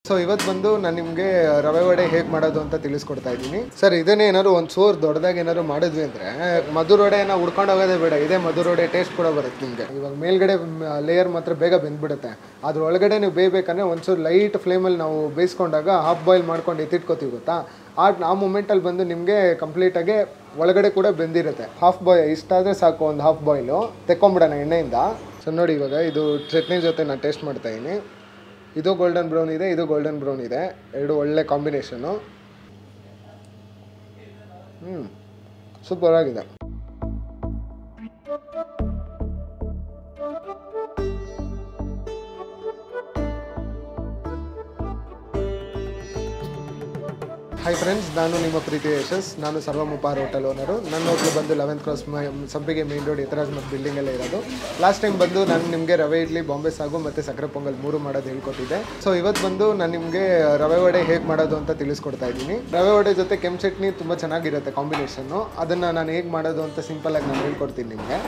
so ಇವತ್ತು ಬಂದು ನಾನು ನಿಮಗೆ ರವೆ ವಡೆ ಹೇಗೆ ಮಾಡೋದು ಅಂತ ತಿಳಿಸ್ಕೊಡ್ತಾ ಇದ್ದೀನಿ ಸರ್ ಇದನ್ನೇ ಏನಾದ್ರು ಒಂದು ಸೋರ್ ದೊಡ್ಡದಾಗಿ ಏನಾದ್ರು ಮಾಡಿದ್ವಿ ಅಂದರೆ ಮಧುರ ವಡೆನ ಉಡ್ಕೊಂಡು ಹೋಗೋದೇ ಬೇಡ ಇದೇ ಮಧುರ ವಡೆ ಟೇಸ್ಟ್ ಕೂಡ ಬರುತ್ತೆ ನಿಮಗೆ ಇವಾಗ ಮೇಲ್ಗಡೆ ಲೇಯರ್ ಮಾತ್ರ ಬೇಗ ಬೆಂದ್ಬಿಡುತ್ತೆ ಅದ್ರ ಒಳಗಡೆ ನೀವು ಬೇಯಬೇಕಂದ್ರೆ ಒಂಚೂರು ಲೈಟ್ ಫ್ಲೇಮಲ್ಲಿ ನಾವು ಬೇಯಿಸ್ಕೊಂಡಾಗ ಹಾಫ್ ಬಾಯ್ಲ್ ಮಾಡ್ಕೊಂಡು ಎತ್ತಿಟ್ಕೋತೀವಿ ಗೊತ್ತಾ ಆ ಆ ಮೂಮೆಂಟಲ್ಲಿ ಬಂದು ನಿಮಗೆ ಕಂಪ್ಲೀಟಾಗಿ ಒಳಗಡೆ ಕೂಡ ಬೆಂದಿರುತ್ತೆ ಹಾಫ್ ಬಾಯ್ ಇಷ್ಟಾದರೆ ಸಾಕು ಒಂದು ಹಾಫ್ ಬಾಯ್ಲು ತೆಕ್ಕೊಂಬಿಡೋಣ ಎಣ್ಣೆಯಿಂದ ಸೊ ನೋಡಿ ಇವಾಗ ಇದು ಚಟ್ನಿ ಜೊತೆ ನಾನು ಟೇಸ್ಟ್ ಮಾಡ್ತಾ ಇದ್ದೀನಿ ಇದು ಗೋಲ್ಡನ್ ಬ್ರೌನ್ ಇದೆ ಇದು ಗೋಲ್ಡನ್ ಬ್ರೌನ್ ಇದೆ ಎರಡು ಒಳ್ಳೆ ಕಾಂಬಿನೇಷನು ಹ್ಞೂ ಸೂಪರ್ ಆಗಿದೆ ಹಾಯ್ ಫ್ರೆಂಡ್ಸ್ ನಾನು ನಿಮ್ಮ ಪ್ರೀತಿ ಯಶಸ್ ನಾನು ಸರ್ವಮುಪಾರ್ ಹೋಟೆಲ್ ಓನರು ನನ್ನ ಹೋಟ್ಲು ಬಂದು eleventh cross Sampige main road ಎತ್ತರಾಜ್ ಮತ್ತು ಬಿಲ್ಡಿಂಗಲ್ಲೇ ಇರೋದು ಲಾಸ್ಟ್ ಟೈಮ್ ಬಂದು ನಾನು ನಿಮಗೆ ರವೆ ಇಡ್ಲಿ ಬಾಂಬೆ ಸಾಗು ಮತ್ತು ಸಕ್ಕರೆ ಪೊಂಗಲ್ ಮೂರು ಮಾಡೋದು ಹೇಳ್ಕೊಟ್ಟಿದ್ದೆ ಸೊ ಇವತ್ತು ಬಂದು ನಾನು ನಿಮಗೆ ರವೆ ವಡೆ ಹೇಗೆ ಮಾಡೋದು ಅಂತ ತಿಳಿಸ್ಕೊಡ್ತಾ ಇದ್ದೀನಿ ರವೆ ವಡೆ ಜೊತೆ ಕೆಂಪು ಚಟ್ನಿ ತುಂಬ ಚೆನ್ನಾಗಿರುತ್ತೆ ಕಾಂಬಿನೇಷನ್ನು ಅದನ್ನು ನಾನು ಹೇಗೆ ಮಾಡೋದು ಅಂತ ಸಿಂಪಲಾಗಿ ನಾನು ಹೇಳ್ಕೊಡ್ತೀನಿ ನಿಮಗೆ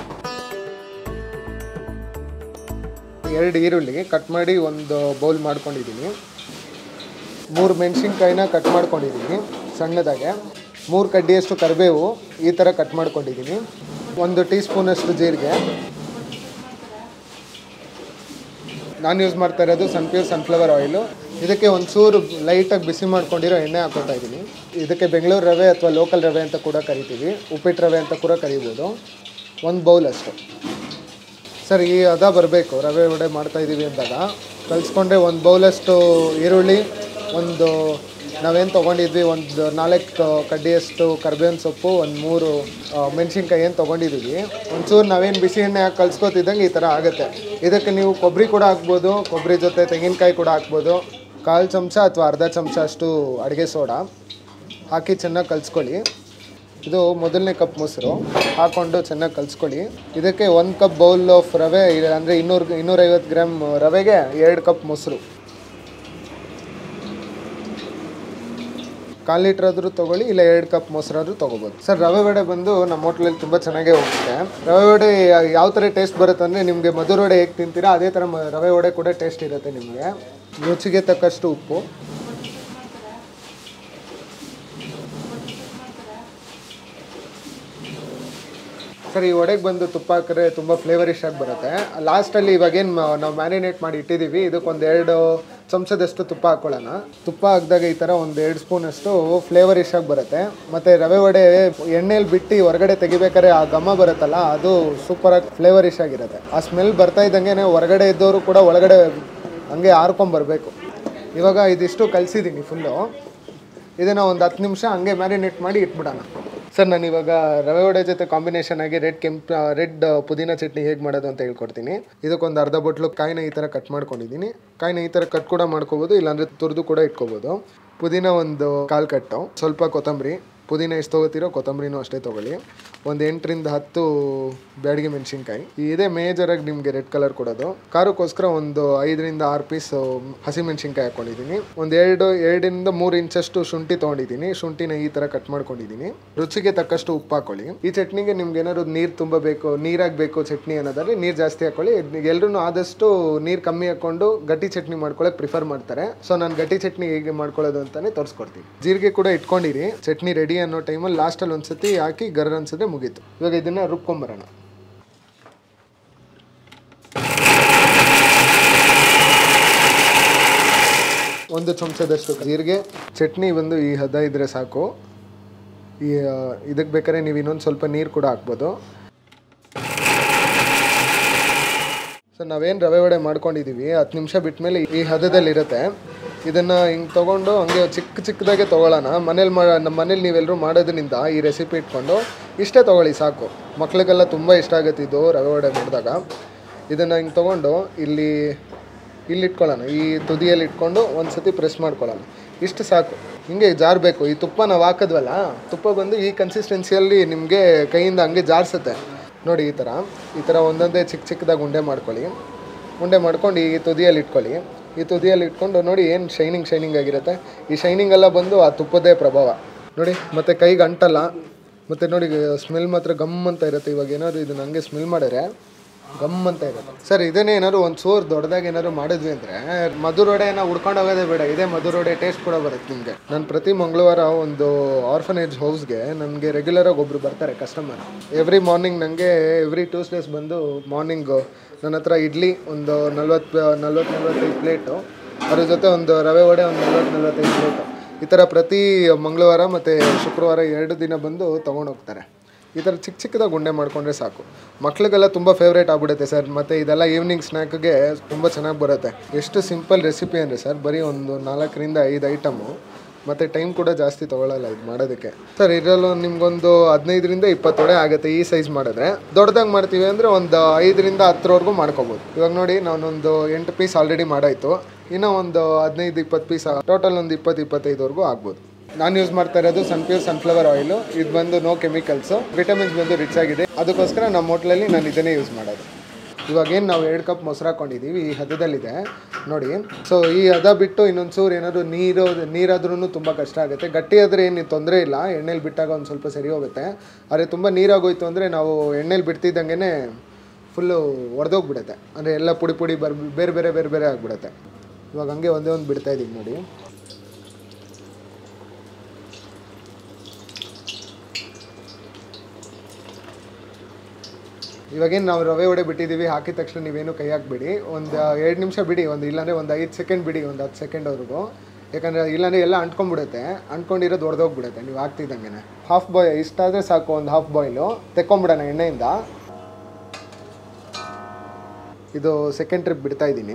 ಎರಡು ಈರುಳ್ಳಿ ಕಟ್ ಮಾಡಿ ಒಂದು ಬೌಲ್ ಮಾಡ್ಕೊಂಡಿದ್ದೀನಿ ಮೂರು ಮೆಣಸಿನ್ಕಾಯಿನ ಕಟ್ ಮಾಡ್ಕೊಂಡಿದ್ದೀನಿ ಸಣ್ಣದಾಗೆ ಮೂರು ಕಡ್ಡಿಯಷ್ಟು ಕರಿಬೇವು ಈ ಥರ ಕಟ್ ಮಾಡ್ಕೊಂಡಿದ್ದೀನಿ ಒಂದು ಟೀ ಸ್ಪೂನಷ್ಟು ಜೀರಿಗೆ ನಾನು ಯೂಸ್ ಮಾಡ್ತಾ ಇರೋದು ಸನ್ಪ್ಯೂರ್ ಸನ್ಫ್ಲವರ್ ಆಯಿಲು ಇದಕ್ಕೆ ಒಂಚೂರು ಲೈಟಾಗಿ ಬಿಸಿ ಮಾಡ್ಕೊಂಡಿರೋ ಎಣ್ಣೆ ಹಾಕೋತಾ ಇದ್ದೀನಿ ಇದಕ್ಕೆ ಬೆಂಗಳೂರು ರವೆ ಅಥವಾ ಲೋಕಲ್ ರವೆ ಅಂತ ಕೂಡ ಕರಿತೀವಿ ಉಪ್ಪಿಟ್ಟು ರವೆ ಅಂತ ಕೂಡ ಕರಿಬೋದು ಒಂದು ಬೌಲ್ ಅಷ್ಟು ಸರ್ ಈ ಅದ ಬರಬೇಕು ರವೆ ವಡೆ ಮಾಡ್ತಾ ಇದ್ದೀವಿ ಅಂದಾಗ ಕಲಿಸ್ಕೊಂಡ್ರೆ ಒಂದು ಬೌಲಷ್ಟು ಈರುಳ್ಳಿ ಒಂದು ನಾವೇನು ತೊಗೊಂಡಿದ್ವಿ ಒಂದು ನಾಲ್ಕು ಕಡ್ಡಿಯಷ್ಟು ಕರ್ಬೇವಿನ ಸೊಪ್ಪು ಒಂದು ಮೂರು ಮೆಣಸಿನ್ಕಾಯಿ ಏನು ತೊಗೊಂಡಿದ್ದೀವಿ ಒಂಚೂರು ನಾವೇನು ಬಿಸಿ ಎಣ್ಣೆ ಹಾಕಿ ಕಲ್ಸ್ಕೊತಿದ್ದಂಗೆ ಈ ಥರ ಆಗುತ್ತೆ ಇದಕ್ಕೆ ನೀವು ಕೊಬ್ಬರಿ ಕೂಡ ಹಾಕ್ಬೋದು ಕೊಬ್ಬರಿ ಜೊತೆ ತೆಂಗಿನಕಾಯಿ ಕೂಡ ಹಾಕ್ಬೋದು ಕಾಲು ಚಮಚ ಅಥವಾ ಅರ್ಧ ಚಮಚ ಅಷ್ಟು ಅಡುಗೆ ಸೋಡಾ ಹಾಕಿ ಚೆನ್ನಾಗಿ ಕಲಿಸ್ಕೊಳ್ಳಿ ಇದು ಮೊದಲನೇ ಕಪ್ ಮೊಸರು ಹಾಕ್ಕೊಂಡು ಚೆನ್ನಾಗಿ ಕಲಿಸ್ಕೊಳ್ಳಿ ಇದಕ್ಕೆ ಒಂದು ಕಪ್ ಬೌಲ್ ಆಫ್ ರವೆ ಅಂದರೆ ಇನ್ನೂರು ಇನ್ನೂರೈವತ್ತು ಗ್ರಾಮ್ ರವೆಗೆ ಎರಡು ಕಪ್ ಮೊಸರು ಕಾಲು ಲೀಟ್ರ್ ಆದರೂ ತೊಗೊಳ್ಳಿ ಇಲ್ಲ ಎರಡು ಕಪ್ ಮೊಸರಾದರೂ ತೊಗೋಬೋದು ಸರ್ ರವೆ ವಡೆ ಬಂದು ನಮ್ಮ ಹೋಟ್ಲಲ್ಲಿ ತುಂಬ ಚೆನ್ನಾಗೇ ಹೋಗುತ್ತೆ ರವೆ ವಡೆ ಯಾವ ಥರ ಟೇಸ್ಟ್ ಬರುತ್ತೆ ಅಂದರೆ ನಿಮಗೆ ಮಧುರ ವಡೆ ಹೇಗೆ ತಿಂತೀರಾ ಅದೇ ಥರ ಮ- ರವೆ ವಡೆ ಕೂಡ ಟೇಸ್ಟ್ ಇರುತ್ತೆ ನಿಮಗೆ ರುಚಿಗೆ ತಕ್ಕಷ್ಟು ಉಪ್ಪು ಸರ್ ಈ ಒಡೆಗೆ ಬಂದು ತುಪ್ಪ ಹಾಕಿದ್ರೆ ತುಂಬ ಫ್ಲೇವರಿಶ್ ಆಗಿ ಬರುತ್ತೆ ಲಾಸ್ಟಲ್ಲಿ ಇವಾಗೇನು ನಾವು ಮ್ಯಾರಿನೇಟ್ ಮಾಡಿ ಇಟ್ಟಿದ್ದೀವಿ ಇದಕ್ಕೊಂದು ಎರಡು ಚಮಚದಷ್ಟು ತುಪ್ಪ ಹಾಕ್ಕೊಳ್ಳೋಣ ತುಪ್ಪ ಹಾಕಿದಾಗ ಈ ಥರ ಒಂದು ಎರಡು ಸ್ಪೂನಷ್ಟು ಫ್ಲೇವರಿಶ್ ಆಗಿ ಬರುತ್ತೆ ಮತ್ತು ರವೆ ವಡೆ ಎಣ್ಣೆಲಿ ಬಿಟ್ಟು ಹೊರಗಡೆ ತೆಗಿಬೇಕಾದ್ರೆ ಆ ಘಮ ಬರುತ್ತಲ್ಲ ಅದು ಸೂಪರಾಗಿ ಫ್ಲೇವರಿಶ್ ಆಗಿರುತ್ತೆ ಆ ಸ್ಮೆಲ್ ಬರ್ತಾ ಇದ್ದಂಗೆ ಹೊರಗಡೆ ಇದ್ದವರು ಕೂಡ ಒಳಗಡೆ ಹಂಗೆ ಹಾರ್ಕೊಂಬರ್ಬೇಕು ಇವಾಗ ಇದಿಷ್ಟು ಕಲಿಸಿದ್ದೀನಿ ಫುಲ್ಲು ಇದನ್ನು ಒಂದು ಹತ್ತು ನಿಮಿಷ ಹಂಗೆ ಮ್ಯಾರಿನೇಟ್ ಮಾಡಿ ಇಟ್ಬಿಡೋಣ ಸರ್ ನಾನು ಇವಾಗ ರವೆ ವಡೆ ಜೊತೆ ಕಾಂಬಿನೇಷನ್ ಆಗಿ ರೆಡ್ ಕೆಂಪು ರೆಡ್ ಪುದೀನ ಚಟ್ನಿ ಹೇಗೆ ಮಾಡೋದು ಅಂತ ಹೇಳ್ಕೊಡ್ತೀನಿ ಇದಕ್ಕೊಂದು ಅರ್ಧ ಬಟ್ಲು ಕಾಯಿನ ಈ ಥರ ಕಟ್ ಮಾಡ್ಕೊಂಡಿದ್ದೀನಿ ಕಾಯಿನ ಈ ಥರ ಕಟ್ ಕೂಡ ಮಾಡ್ಕೋಬೋದು ಇಲ್ಲಾಂದರೆ ತುರಿದು ಕೂಡ ಇಟ್ಕೋಬೋದು ಪುದೀನ ಒಂದು ಕಾಲು ಕಟ್ಟು ಸ್ವಲ್ಪ ಕೊತ್ತಂಬರಿ ಪುದೀನ ಎಷ್ಟು ತೊಗೋತೀರೋ ಕೊತ್ತಂಬರಿನೂ ಅಷ್ಟೇ ತೊಗೊಳ್ಳಿ ಒಂದು ಎಂಟರಿಂದ ಹತ್ತು ಬ್ಯಾಡಿಗೆ ಮೆಣಸಿನ್ಕಾಯಿ ಇದೇ ಮೇಜರಾಗಿ ನಿಮಗೆ ರೆಡ್ ಕಲರ್ ಕೊಡೋದು ಖಾರಕ್ಕೋಸ್ಕರ ಒಂದು ಐದರಿಂದ ಆರು ಪೀಸ್ ಹಸಿ ಮೆಣಸಿನ್ಕಾಯಿ ಹಾಕೊಂಡಿದ್ದೀನಿ ಒಂದು ಎರಡು ಎರಡರಿಂದ ಮೂರು ಇಂಚಷ್ಟು ಶುಂಠಿ ತೊಗೊಂಡಿದ್ದೀನಿ ಶುಂಠಿನ ಈ ಥರ ಕಟ್ ಮಾಡ್ಕೊಂಡಿದ್ದೀನಿ ರುಚಿಗೆ ತಕ್ಕಷ್ಟು ಉಪ್ಪು ಹಾಕೊಳ್ಳಿ ಈ ಚಟ್ನಿಗೆ ನಿಮ್ಗೆ ಏನಾದ್ರು ನೀರು ತುಂಬಬೇಕು ನೀರಾಗಬೇಕು ಚಟ್ನಿ ಅನ್ನೋದಾದ್ರೆ ನೀರು ಜಾಸ್ತಿ ಹಾಕೊಳ್ಳಿ ಎಲ್ಲರೂ ಆದಷ್ಟು ನೀರು ಕಮ್ಮಿ ಹಾಕೊಂಡು ಗಟ್ಟಿ ಚಟ್ನಿ ಮಾಡ್ಕೊಳ್ಳೋಕೆ ಪ್ರಿಫರ್ ಮಾಡ್ತಾರೆ ಸೊ ನಾನು ಗಟ್ಟಿ ಚಟ್ನಿ ಹೇಗೆ ಮಾಡ್ಕೊಳ್ಳೋದು ಅಂತಾನೆ ತೋರಿಸ್ಕೊಡ್ತೀನಿ ಜೀರಿಗೆ ಕೂಡ ಇಟ್ಕೊಂಡಿರಿ ಚಟ್ನಿ ರೆಡಿ ಅನ್ನೋ ಟೈಮಲ್ಲಿ ಲಾಸ್ಟಲ್ಲಿ ಒಂದ್ಸತಿ ಹಾಕಿ ಗರ್ ಅನ್ಸಿದ್ರೆ ಮುಗೀತು ಇವಾಗ ಇದನ್ನ ರುಬ್ಕೊಂಬರೋಣ ಒಂದು ಚಮಚದಷ್ಟು ಜೀರಿಗೆ ಚಟ್ನಿ ಬಂದು ಈ ಹದ ಇದ್ರೆ ಸಾಕು ಈ ಇದಕ್ಕೆ ಬೇಕಾದ್ರೆ ನೀವು ಇನ್ನೊಂದು ಸ್ವಲ್ಪ ನೀರು ಕೂಡ ಹಾಕ್ಬೋದು ಸೊ ನಾವೇನು ರವೆ ವಡೆ ಮಾಡ್ಕೊಂಡಿದ್ದೀವಿ ಹತ್ತು ನಿಮಿಷ ಬಿಟ್ಮೇಲೆ ಈ ಹದದಲ್ಲಿರುತ್ತೆ ಇದನ್ನು ಹಿಂಗೆ ತೊಗೊಂಡು ಹಂಗೆ ಚಿಕ್ಕ ಚಿಕ್ಕದಾಗೆ ತೊಗೊಳ್ಳೋಣ ಮನೇಲಿ ಮಾ ನಮ್ಮ ಮನೇಲಿ ನೀವೆಲ್ಲರೂ ಮಾಡೋದ್ರಿಂದ ಈ ರೆಸಿಪಿ ಇಟ್ಕೊಂಡು ಇಷ್ಟೇ ತೊಗೊಳ್ಳಿ ಸಾಕು ಮಕ್ಳಿಗೆಲ್ಲ ತುಂಬ ಇಷ್ಟ ಆಗುತ್ತೆ ಇದು ರವೆ ವಡೆ ಮಾಡಿದಾಗ ಇದನ್ನು ಹಿಂಗೆ ತೊಗೊಂಡು ಇಲ್ಲಿ ಇಲ್ಲಿ ಇಟ್ಕೊಳ್ಳೋಣ ಈ ತುದಿಯಲ್ಲಿ ಇಟ್ಕೊಂಡು ಒಂದು ಸತಿ ಪ್ರೆಸ್ ಮಾಡ್ಕೊಳ್ಳೋಣ ಇಷ್ಟು ಸಾಕು ಹಿಂಗೆ ಜಾರಬೇಕು ಈ ತುಪ್ಪ ನಾವು ಹಾಕಿದ್ವಲ್ಲ ತುಪ್ಪ ಬಂದು ಈ ಕನ್ಸಿಸ್ಟೆನ್ಸಿಯಲ್ಲಿ ನಿಮಗೆ ಕೈಯಿಂದ ಹಂಗೆ ಜಾರಿಸುತ್ತೆ ನೋಡಿ ಈ ಥರ ಈ ಥರ ಒಂದೊಂದೇ ಚಿಕ್ಕ ಚಿಕ್ಕದಾಗಿ ಉಂಡೆ ಮಾಡ್ಕೊಳ್ಳಿ ಉಂಡೆ ಮಾಡ್ಕೊಂಡು ಈ ತುದಿಯಲ್ಲಿ ಇಟ್ಕೊಳ್ಳಿ ಈ ತುದಿಯಲ್ಲಿ ಇಟ್ಕೊಂಡು ನೋಡಿ ಏನು ಶೈನಿಂಗ್ ಶೈನಿಂಗ್ ಆಗಿರುತ್ತೆ ಈ ಶೈನಿಂಗ್ ಎಲ್ಲ ಬಂದು ಆ ತುಪ್ಪದೇ ಪ್ರಭಾವ ನೋಡಿ ಮತ್ತು ಕೈಗೆ ಅಂಟಲ್ಲ ಮತ್ತು ನೋಡಿ ಸ್ಮೆಲ್ ಮಾತ್ರ ಗಮ್ ಅಂತ ಇರುತ್ತೆ ಇವಾಗ ಏನಾದರೂ ಇದನ್ನ ಹಂಗೆ ಸ್ಮೆಲ್ ಮಾಡಿದ್ರೆ ಗಮ್ ಅಂತ ಇರುತ್ತೆ ಸರ್ ಇದನ್ನೇ ಏನಾದ್ರು ಒಂದು ಸೋರ್ ದೊಡ್ಡದಾಗಿ ಏನಾದ್ರು ಮಾಡಿದ್ವಿ ಅಂದರೆ ಮಧುರೊಡೆನ ಉಡ್ಕೊಂಡು ಹೋಗೋದೇ ಬೇಡ ಇದೇ ಮಧುರೊಡೆ ಟೇಸ್ಟ್ ಕೂಡ ಬರುತ್ತೆ ನಿಮಗೆ ನಾನು ಪ್ರತಿ ಮಂಗಳವಾರ ಒಂದು ಆರ್ಫನೇಜ್ ಹೌಸ್ಗೆ ನನಗೆ ರೆಗ್ಯುಲರಾಗಿ ಒಬ್ರು ಬರ್ತಾರೆ ಕಸ್ಟಮರ್ ಎವ್ರಿ ಮಾರ್ನಿಂಗ್ ನನಗೆ ಎವ್ರಿ ಟ್ಯೂಸ್ಡೇಸ್ ಬಂದು ಮಾರ್ನಿಂಗ್ ನನ್ನ ಹತ್ರ ಇಡ್ಲಿ ಒಂದು ನಲ್ವತ್ತು ನಲ್ವತ್ತು ನಲ್ವತ್ತೈದು ಪ್ಲೇಟು ಅದ್ರ ಜೊತೆ ಒಂದು ರವೆ ವಡೆ ಒಂದು ನಲ್ವತ್ತು ನಲ್ವತ್ತೈದು ಪ್ಲೇಟು ಈ ಥರ ಪ್ರತಿ ಮಂಗಳವಾರ ಮತ್ತು ಶುಕ್ರವಾರ ಎರಡು ದಿನ ಬಂದು ತೊಗೊಂಡೋಗ್ತಾರೆ ಈ ಥರ ಚಿಕ್ಕ ಚಿಕ್ಕದಾಗಿ ಉಂಡೆ ಮಾಡಿಕೊಂಡ್ರೆ ಸಾಕು ಮಕ್ಳಿಗೆಲ್ಲ ತುಂಬ ಫೇವ್ರೇಟ್ ಆಗ್ಬಿಡುತ್ತೆ ಸರ್ ಮತ್ತು ಇದೆಲ್ಲ ಈವ್ನಿಂಗ್ ಸ್ನ್ಯಾಕ್ಗೆ ತುಂಬ ಚೆನ್ನಾಗಿ ಬರುತ್ತೆ ಎಷ್ಟು ಸಿಂಪಲ್ ರೆಸಿಪಿ ಅಂದರೆ ಸರ್ ಬರೀ ಒಂದು ನಾಲ್ಕರಿಂದ ಐದು ಐಟಮು ಮತ್ತು ಟೈಮ್ ಕೂಡ ಜಾಸ್ತಿ ತೊಗೊಳ್ಳಲ್ಲ ಇದು ಮಾಡೋದಕ್ಕೆ ಸರ್ ಇದರಲ್ಲೂ ನಿಮ್ಗೊಂದು ಹದಿನೈದರಿಂದ ಇಪ್ಪತ್ತು ವಡೆ ಆಗುತ್ತೆ ಈ ಸೈಜ್ ಮಾಡಿದ್ರೆ ದೊಡ್ಡದಾಗಿ ಮಾಡ್ತೀವಿ ಅಂದರೆ ಒಂದು ಐದರಿಂದ ಹತ್ತರವರೆಗೂ ಮಾಡ್ಕೋಬೋದು ಇವಾಗ ನೋಡಿ ನಾನೊಂದು ಎಂಟು ಪೀಸ್ ಆಲ್ರೆಡಿ ಮಾಡಾಯಿತು ಇನ್ನೂ ಒಂದು ಹದಿನೈದು ಇಪ್ಪತ್ತು ಪೀಸ್ ಟೋಟಲ್ ಒಂದು ಇಪ್ಪತ್ತು ಇಪ್ಪತ್ತೈದವರೆಗೂ ಆಗ್ಬೋದು ನಾನು ಯೂಸ್ ಮಾಡ್ತಾ ಇರೋದು ಸನ್ಪ್ಯೂರ್ ಸನ್ಫ್ಲವರ್ ಆಯಿಲು ಇದು ಬಂದು ನೋ ಕೆಮಿಕಲ್ಸು ವಿಟಮಿನ್ಸ್ ಬಂದು ರಿಚ್ ಆಗಿದೆ ಅದಕ್ಕೋಸ್ಕರ ನಮ್ಮ ಹೋಟ್ಲಲ್ಲಿ ನಾನು ಇದನ್ನೇ ಯೂಸ್ ಮಾಡೋದು ಇವಾಗ ಏನು ನಾವು ಎರಡು ಕಪ್ ಮೊಸರು ಹಾಕೊಂಡಿದ್ದೀವಿ ಈ ಹದದಲ್ಲಿದೆ ನೋಡಿ ಸೊ ಈ ಹದ ಬಿಟ್ಟು ಇನ್ನೊಂದು ಚೂರು ಏನಾದರೂ ನೀರು ನೀರಾದ್ರೂ ತುಂಬ ಕಷ್ಟ ಆಗುತ್ತೆ ಗಟ್ಟಿ ಆದರೆ ಏನು ತೊಂದರೆ ಇಲ್ಲ ಎಣ್ಣೆಲಿ ಬಿಟ್ಟಾಗ ಒಂದು ಸ್ವಲ್ಪ ಸರಿ ಹೋಗುತ್ತೆ ಆದರೆ ತುಂಬ ನೀರಾಗೋಯ್ತು ಅಂದರೆ ನಾವು ಎಣ್ಣೆಲಿ ಬಿಡ್ತಿದ್ದಂಗೆ ಫುಲ್ಲು ಒಡೆದೋಗ್ಬಿಡುತ್ತೆ ಅಂದರೆ ಎಲ್ಲ ಪುಡಿ ಪುಡಿ ಬರ್ ಬೇರೆ ಬೇರೆ ಬೇರೆ ಬೇರೆ ಆಗಿಬಿಡುತ್ತೆ ಇವಾಗ ಹಂಗೆ ಒಂದೇ ಒಂದು ಬಿಡ್ತಾ ಇದ್ದೀವಿ ನೋಡಿ ಇವಾಗೇನು ನಾವು ರವೆ ವಡೆ ಬಿಟ್ಟಿದ್ದೀವಿ ಹಾಕಿದ ತಕ್ಷಣ ನೀವೇನು ಕೈ ಹಾಕ್ಬಿಡಿ ಒಂದು ಎರಡು ನಿಮಿಷ ಬಿಡಿ ಒಂದು ಇಲ್ಲಾಂದರೆ ಒಂದು ಐದು ಸೆಕೆಂಡ್ ಬಿಡಿ ಒಂದು ಹತ್ತು ಸೆಕೆಂಡ್ವರೆಗೂ ಯಾಕಂದರೆ ಇಲ್ಲಾಂದರೆ ಎಲ್ಲ ಅಂಟ್ಕೊಂಡ್ಬಿಡುತ್ತೆ ಅಂಟ್ಕೊಂಡಿರೋದು ಹೊಡೆದೋಗ್ಬಿಡುತ್ತೆ ನೀವು ಹಾಕ್ತಿದ್ದಂಗೆ ಹಾಫ್ ಬಾಯ್ ಇಷ್ಟಾದರೆ ಸಾಕು ಒಂದು ಹಾಫ್ ಬಾಯ್ಲು ತೆಕ್ಕೊಂಬಿಡೋಣ ಎಣ್ಣೆಯಿಂದ ಇದು ಸೆಕೆಂಡ್ ಟ್ರಿಪ್ ಬಿಡ್ತಾ ಇದ್ದೀನಿ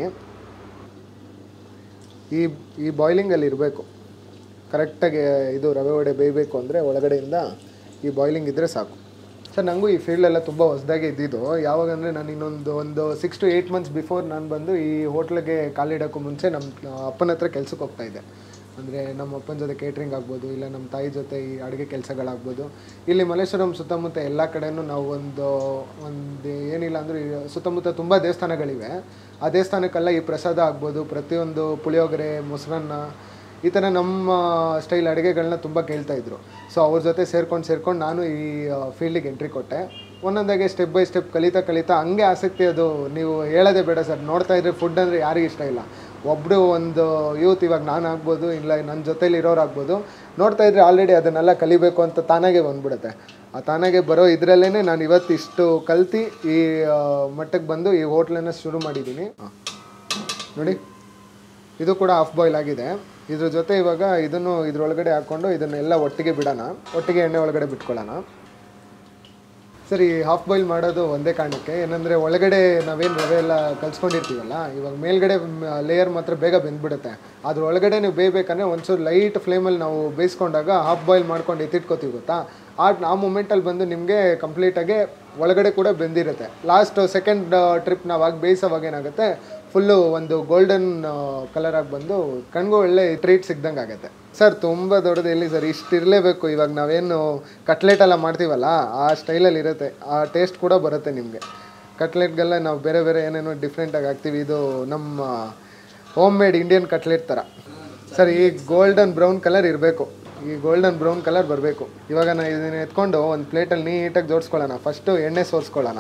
ಈ ಈ ಬಾಯ್ಲಿಂಗಲ್ಲಿ ಇರಬೇಕು ಕರೆಕ್ಟಾಗಿ ಇದು ರವೆ ವಡೆ ಬೇಯಬೇಕು ಅಂದರೆ ಒಳಗಡೆಯಿಂದ ಈ ಬಾಯ್ಲಿಂಗ್ ಇದ್ದರೆ ಸಾಕು ಸರ್ ನನಗೂ ಈ ಫೀಲ್ಡೆಲ್ಲ ತುಂಬ ಹೊಸದಾಗಿ ಇದ್ದಿದ್ದು ಯಾವಾಗ ಅಂದರೆ ನಾನು ಇನ್ನೊಂದು ಒಂದು six to eight months before ನಾನು ಬಂದು ಈ ಹೋಟ್ಲಿಗೆ ಕಾಲಿಡೋಕ್ಕೂ ಮುಂಚೆ ನಮ್ಮ ಅಪ್ಪನ ಹತ್ರ ಕೆಲ್ಸಕ್ಕೆ ಹೋಗ್ತಾ ಇದ್ದೆ ಅಂದರೆ ನಮ್ಮ ಅಪ್ಪನ ಜೊತೆ ಕೇಟ್ರಿಂಗ್ ಆಗ್ಬೋದು ಇಲ್ಲ ನಮ್ಮ ತಾಯಿ ಜೊತೆ ಈ ಅಡುಗೆ ಕೆಲಸಗಳಾಗ್ಬೋದು ಇಲ್ಲಿ ಮಲ್ಲೇಶ್ವರಂ ಸುತ್ತಮುತ್ತ ಎಲ್ಲ ಕಡೆನೂ ನಾವು ಒಂದು ಒಂದು ಏನಿಲ್ಲ ಅಂದರೆ ಸುತ್ತಮುತ್ತ ತುಂಬ ದೇವಸ್ಥಾನಗಳಿವೆ ಆ ದೇವಸ್ಥಾನಕ್ಕೆಲ್ಲ ಈ ಪ್ರಸಾದ ಆಗ್ಬೋದು ಪ್ರತಿಯೊಂದು ಪುಳಿಯೋಗರೆ ಮೊಸರನ್ನ ಈ ಥರ ನಮ್ಮ ಸ್ಟೈಲ್ ಅಡುಗೆಗಳನ್ನ ತುಂಬ ಕೇಳ್ತಾ ಇದ್ರು ಸೊ ಅವ್ರ ಜೊತೆ ಸೇರ್ಕೊಂಡು ಸೇರ್ಕೊಂಡು ನಾನು ಈ ಫೀಲ್ಡಿಗೆ ಎಂಟ್ರಿ ಕೊಟ್ಟೆ ಒಂದೊಂದಾಗೆ ಸ್ಟೆಪ್ ಬೈ ಸ್ಟೆಪ್ ಕಲಿತಾ ಕಲಿತಾ ಹಂಗೆ ಆಸಕ್ತಿ ಅದು ನೀವು ಹೇಳೋದೇ ಬೇಡ ಸರ್ ನೋಡ್ತಾ ಇದ್ರೆ ಫುಡ್ ಅಂದರೆ ಯಾರಿಗೆ ಇಷ್ಟ ಇಲ್ಲ ಒಬ್ಬರು ಒಂದು ಯೂತ್ ಇವಾಗ ನಾನು ಆಗ್ಬೋದು ಇಲ್ಲ ನನ್ನ ಜೊತೇಲಿ ಇರೋರು ಆಗ್ಬೋದು ನೋಡ್ತಾ ಇದ್ರೆ ಆಲ್ರೆಡಿ ಅದನ್ನೆಲ್ಲ ಕಲಿಬೇಕು ಅಂತ ತಾನಾಗೆ ಬಂದ್ಬಿಡುತ್ತೆ ಆ ತಾನಾಗೆ ಬರೋ ಇದರಲ್ಲೇ ನಾನು ಇವತ್ತು ಇಷ್ಟು ಕಲ್ತು ಈ ಆ, ಮಟ್ಟಕ್ಕೆ ಬಂದು ಈ ಹೋಟ್ಲನ್ನು ಶುರು ಮಾಡಿದ್ದೀನಿ ಹಾಂ ನೋಡಿ ಇದು ಕೂಡ ಹಾಫ್ ಬಾಯ್ಲ್ ಆಗಿದೆ ಇದ್ರ ಜೊತೆ ಇವಾಗ ಇದನ್ನು ಇದ್ರೊಳಗಡೆ ಹಾಕ್ಕೊಂಡು ಇದನ್ನೆಲ್ಲ ಒಟ್ಟಿಗೆ ಬಿಡೋಣ ಒಟ್ಟಿಗೆ ಎಣ್ಣೆ ಒಳಗಡೆ ಬಿಟ್ಕೊಳ್ಳೋಣ ಸರಿ ಹಾಫ್ ಬಾಯ್ಲ್ ಮಾಡೋದು ಒಂದೇ ಕಾರಣಕ್ಕೆ ಏನಂದರೆ ಒಳಗಡೆ ನಾವೇನು ರವೆ ಎಲ್ಲ ಕಲ್ಸ್ಕೊಂಡಿರ್ತೀವಲ್ಲ ಇವಾಗ ಮೇಲ್ಗಡೆ ಲೇಯರ್ ಮಾತ್ರ ಬೇಗ ಬೆಂದ್ಬಿಡುತ್ತೆ ಅದ್ರ ಒಳಗಡೆ ನೀವು ಬೇಯಬೇಕಂದ್ರೆ ಒಂಚೂರು ಲೈಟ್ ಫ್ಲೇಮಲ್ಲಿ ನಾವು ಬೇಯಿಸ್ಕೊಂಡಾಗ ಹಾಫ್ ಬಾಯ್ಲ್ ಮಾಡ್ಕೊಂಡು ಎತ್ತಿಟ್ಕೋತೀವಿ ಗೊತ್ತಾ ಆ ಆ ಮೂಮೆಂಟಲ್ಲಿ ಬಂದು ನಿಮಗೆ ಕಂಪ್ಲೀಟಾಗಿ ಒಳಗಡೆ ಕೂಡ ಬೆಂದಿರುತ್ತೆ ಲಾಸ್ಟ್ ಸೆಕೆಂಡ್ ಟ್ರಿಪ್ ನಾವು ಆಗಿ ಬೇಯಿಸೋವಾಗ ಏನಾಗುತ್ತೆ ಫುಲ್ಲು ಒಂದು ಗೋಲ್ಡನ್ ಕಲರ್ ಆಗಿ ಬಂದು ಕಣ್ಗೂ ಒಳ್ಳೆ ಟ್ರೀಟ್ ಸಿಗ್ದಂಗೆ ಆಗುತ್ತೆ ಸರ್ ತುಂಬ ದೊಡ್ಡದು ಎಲ್ಲಿ ಸರ್ ಇಷ್ಟು ಇರಲೇಬೇಕು ಇವಾಗ ನಾವೇನು ಕಟ್ಲೆಟ್ ಎಲ್ಲ ಮಾಡ್ತೀವಲ್ಲ ಆ ಸ್ಟೈಲಲ್ಲಿ ಇರುತ್ತೆ ಆ ಟೇಸ್ಟ್ ಕೂಡ ಬರುತ್ತೆ ನಿಮಗೆ ಕಟ್ಲೆಟ್ಗೆಲ್ಲ ನಾವು ಬೇರೆ ಬೇರೆ ಏನೇನೋ ಡಿಫ್ರೆಂಟಾಗಿ ಹಾಕ್ತೀವಿ ಇದು ನಮ್ಮ ಹೋಮ್ ಮೇಡ್ ಇಂಡಿಯನ್ ಕಟ್ಲೆಟ್ ಥರ ಸರ್ ಈ ಗೋಲ್ಡನ್ ಬ್ರೌನ್ ಕಲರ್ ಇರಬೇಕು ಈ ಗೋಲ್ಡನ್ ಬ್ರೌನ್ ಕಲರ್ ಬರಬೇಕು ಇವಾಗ ನಾನು ಇದನ್ನ ಎತ್ಕೊಂಡು ಒಂದು ಪ್ಲೇಟಲ್ಲಿ ನೀಟಾಗಿ ಜೋಡಿಸ್ಕೊಳ್ಳೋಣ ಫಸ್ಟು ಎಣ್ಣೆ ಸೋರಿಸ್ಕೊಳ್ಳೋಣ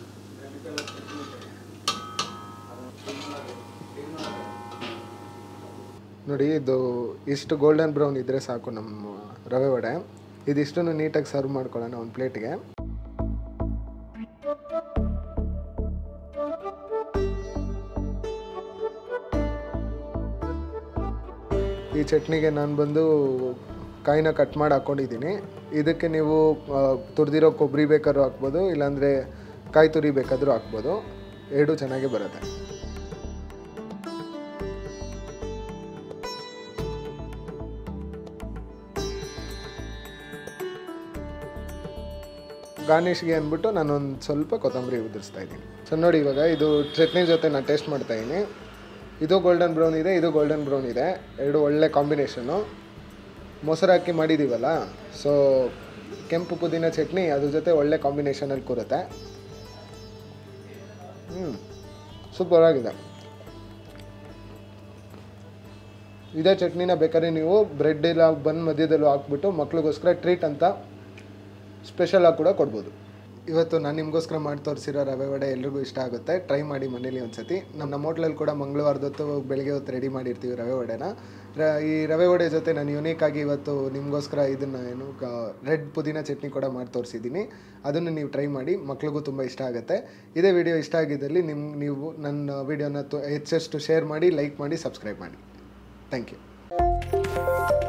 ನೋಡಿ ಇದು ಇಷ್ಟು ಗೋಲ್ಡನ್ ಬ್ರೌನ್ ಇದ್ದರೆ ಸಾಕು ನಮ್ಮ ರವೆ ವಡೆ ಇದಿಷ್ಟನ್ನು ನೀಟಾಗಿ ಸರ್ವ್ ಮಾಡ್ಕೊಳ್ಳೋಣ ಒಂದು ಪ್ಲೇಟ್ಗೆ ಈ ಚಟ್ನಿಗೆ ನಾನು ಬಂದು ಕಾಯಿನ ಕಟ್ ಮಾಡಿ ಹಾಕ್ಕೊಂಡಿದ್ದೀನಿ ಇದಕ್ಕೆ ನೀವು ಆ, ತುರಿದಿರೋ ಕೊಬ್ಬರಿ ಬೇಕಾದ್ರೂ ಹಾಕ್ಬೋದು ಇಲ್ಲಾಂದರೆ ಕಾಯಿ ತುರಿ ಬೇಕಾದರೂ ಹಾಕ್ಬೋದು ಎರಡೂ ಚೆನ್ನಾಗಿ ಬರುತ್ತೆ ಗಾರ್ನಿಷ್ಗೆ ಅಂದ್ಬಿಟ್ಟು ನಾನು ಒಂದು ಸ್ವಲ್ಪ ಕೊತ್ತಂಬರಿ ಉದುರಿಸ್ತಾ ಇದ್ದೀನಿ ಸೊ ನೋಡಿ ಇವಾಗ ಇದು ಚಟ್ನಿ ಜೊತೆ ನಾನು ಟೇಸ್ಟ್ ಮಾಡ್ತಾ ಇದ್ದೀನಿ ಇದು ಗೋಲ್ಡನ್ ಬ್ರೌನ್ ಇದೆ ಇದು ಗೋಲ್ಡನ್ ಬ್ರೌನ್ ಇದೆ ಎರಡು ಒಳ್ಳೆ ಕಾಂಬಿನೇಷನ್ನು ಮೊಸರು ಹಾಕಿ ಮಾಡಿದ್ದೀವಲ್ಲ ಸೊ ಕೆಂಪು ಪುದೀನ ಚಟ್ನಿ ಅದ್ರ ಜೊತೆ ಒಳ್ಳೆ ಕಾಂಬಿನೇಷನಲ್ಲಿ ಕೂರುತ್ತೆ ಹ್ಞೂ ಸೂಪರ್ ಆಗಿದೆ ಇದೇ ಚಟ್ನಿನ ಬೇಕಾದ್ರೆ ನೀವು ಬ್ರೆಡ್ ಇಲ್ಲ ಬನ್ ಮಧ್ಯದಲ್ಲೂ ಹಾಕ್ಬಿಟ್ಟು ಮಕ್ಳಿಗೋಸ್ಕರ ಟ್ರೀಟ್ ಅಂತ ಸ್ಪೆಷಲ್ ಆಗಿ ಕೂಡ ಕೊಡ್ಬೋದು ಇವತ್ತು ನಾನು ನಿಮಗೋಸ್ಕರ ಮಾಡಿ ತೋರಿಸಿರೋ ರವೆ ವಡೆ ಎಲ್ರಿಗೂ ಇಷ್ಟ ಆಗುತ್ತೆ ಟ್ರೈ ಮಾಡಿ ಮನೇಲಿ ಒಂದ್ಸತಿ ನಮ್ಮ ನಮ್ಮ ಹೋಟ್ಲಲ್ಲಿ ಕೂಡ ಮಂಗಳವಾರದ ಹೊತ್ತು ಬೆಳಗ್ಗೆ ಹೊತ್ತು ರೆಡಿ ಮಾಡಿರ್ತೀವಿ ರವೆ ವಡೆನ ರ- ಈ ರವೆ ವಡೆ ಜೊತೆ ನಾನು ಯುನೀಕ್ ಆಗಿ ಇವತ್ತು ನಿಮಗೋಸ್ಕರ ಇದನ್ನು ಏನು ರೆಡ್ ಪುದೀನ ಚಟ್ನಿ ಕೂಡ ಮಾಡಿ ತೋರಿಸಿದ್ದೀನಿ ಅದನ್ನು ನೀವು ಟ್ರೈ ಮಾಡಿ ಮಕ್ಳಿಗೂ ತುಂಬ ಇಷ್ಟ ಆಗುತ್ತೆ ಇದೇ ವಿಡಿಯೋ ಇಷ್ಟ ಆಗಿದ್ದಲ್ಲಿ ನಿಮ್ಮ ನೀವು ನನ್ನ ವಿಡಿಯೋನ ಹೆಚ್ಚೆಷ್ಟು ಶೇರ್ ಮಾಡಿ ಲೈಕ್ ಮಾಡಿ ಸಬ್ಸ್ಕ್ರೈಬ್ ಮಾಡಿ ಥ್ಯಾಂಕ್ ಯು